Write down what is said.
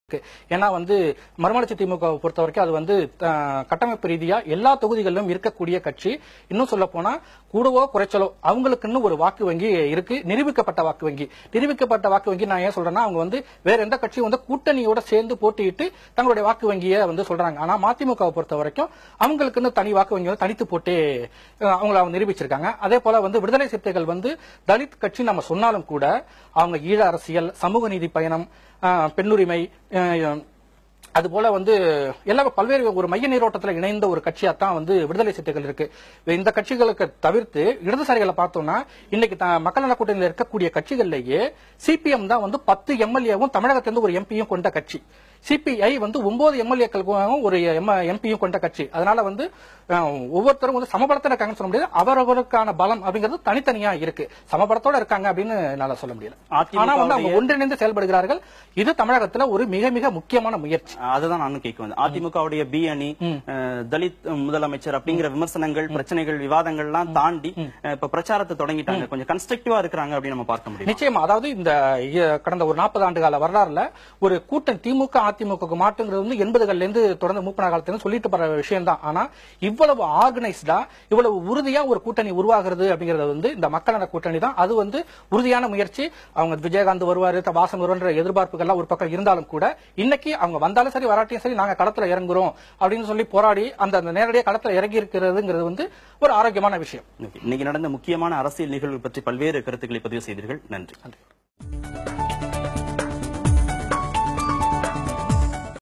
இருக்கு. ஏன்னா வந்து மறுமலர்ச்சி திமுக வை பொறுத்த வரைக்கும் அது வந்து அஹ், கட்டமைப்பு ரீதியா எல்லா தொகுதிகளிலும் இருக்கக்கூடிய கட்சி இன்னும் சொல்ல போனா கூடவோ குறைச்சலோ அவங்களுக்குன்னு ஒரு வாக்கு வங்கி இருக்கு நிரூபிக்கப்பட்ட வாக்கு வங்கி நிரூபிக்கப்பட்ட வாக்கு வங்கி நான் ஏன் சொல்றேன்னா அவங்க வந்து வேற எந்த கட்சியும் வந்து கூட்டணியோட சேர்ந்து போட்டியிட்டு தங்களுடைய வாக்கு வங்கியை வந்து சொல்றாங்க ஆனா மதிமுகவை பொறுத்த வரைக்கும் அவங்களுக்குன்னு தனி வாக்கு வங்கி வந்து தனித்து போட்டு அஹ், அவங்கள அவங்க நிரூபிச்சிருக்காங்க அதே போல வந்து விடுதலை சிறுத்தைகள் வந்து தலித் கட்சி நம்ம சொன்னாலும் கூட அவங்க ஈழ அரசியல் சமூக நீதி பயணம் அஹ், பெண்ணுரிமை அஹ், அது போல வந்து எல்லா பல்வேறு ஒரு மைய நீரோட்டத்தில் இணைந்த ஒரு கட்சியா தான் வந்து விடுதலை சிறுத்தைகள் இருக்கு இந்த கட்சிகளுக்கு தவிர்த்து இடதுசாரிகளை பார்த்தோம்னா இன்னைக்கு த- மக்கள் நல கூட்டணியில் இருக்கக்கூடிய கட்சிகள்லயே சிபிஎம் தான் வந்து பத்து எம்எல்ஏவும் தமிழகத்திலிருந்து ஒரு எம்பியும் கொண்ட கட்சி சிபிஐ வந்து ஒன்பது எம்எல்ஏக்களுக்கும் ஒரு எம்பியும் கொண்ட கட்சி அதனால வந்து அஹ், ஒவ்வொருத்தரும் வந்து சமபலத்தில் இருக்காங்கன்னு சொல்ல முடியாது அவரவருக்கான பலம் அப்படிங்கிறது தனித்தனியா இருக்கு சமபலத்தோட இருக்காங்க அப்படின்னு என்னால சொல்ல முடியல அதிமுக ஆனா வந்து அவங்க உடைய- ஒன்றிணைந்து செயல்படுகிறார்கள் இது தமிழகத்துல ஒரு மிக மிக முக்கியமான முயற்சி அதுதான் நானும் கேட்க வந்தேன் அதிமுகவுடைய பி அணி அஹ், தலித் முதலமைச்சர் அப்படிங்கிற விமர்சனங்கள் பிரச்சனைகள் விவாதங்கள்லாம் தாண்டி அஹ், இப்ப பிரச்சாரத்தை தொடங்கிட்டாங்க கொஞ்சம் கன்ஸ்ட்ரக்டிவா இருக்கிறாங்க அப்படின்னு நம்ம பார்க்க முடியும் நிச்சயமா அதாவது இந்த இ- கடந்த ஒரு நாற்பது ஆண்டு கால வரலாறுல ஒரு கூட்டணி திமுக அதிமுக மாட்டுங்கிறது வந்து எண்பதுகள்ல இருந்து தொடர்ந்து மூப்பன காலத்துல இருந்து சொல்லிட்டு போற விஷயம் தான் ஆனா இவ்வளவு ஆர்கனைஸ்டா இவ்வளவு உறுதியா ஒரு கூட்டணி உருவாகிறது அப்படிங்கறது வந்து இந்த மக்கள் நல கூட்டணி தான் அது வந்து உறுதியான முயற்சி அவங்க விஜயகாந்த் வருவாரு த- வாசன் வருவான்ற எதிர்பார்ப்புகள்லாம் ஒரு பக்கம் இருந்தாலும் கூட இன்னைக்கு அவங்க வந்தாலும் சரி வராட்டியும் சரி நாங்க களத்துல இறங்குறோம் அப்படின்னு சொல்லி போராடி அந்த அந்த நேரடியாக களத்துல இறங்கி இருக்கிறதுங்கிறது வந்து ஒரு ஆரோக்கியமான விஷயம் Okay. இன்னைக்கு நடந்த முக்கியமான அரசியல் நிகழ்வு பற்றி பல்வேறு கருத்துக்களை பதிவு செய்தீர்கள் நன்றி நன்றி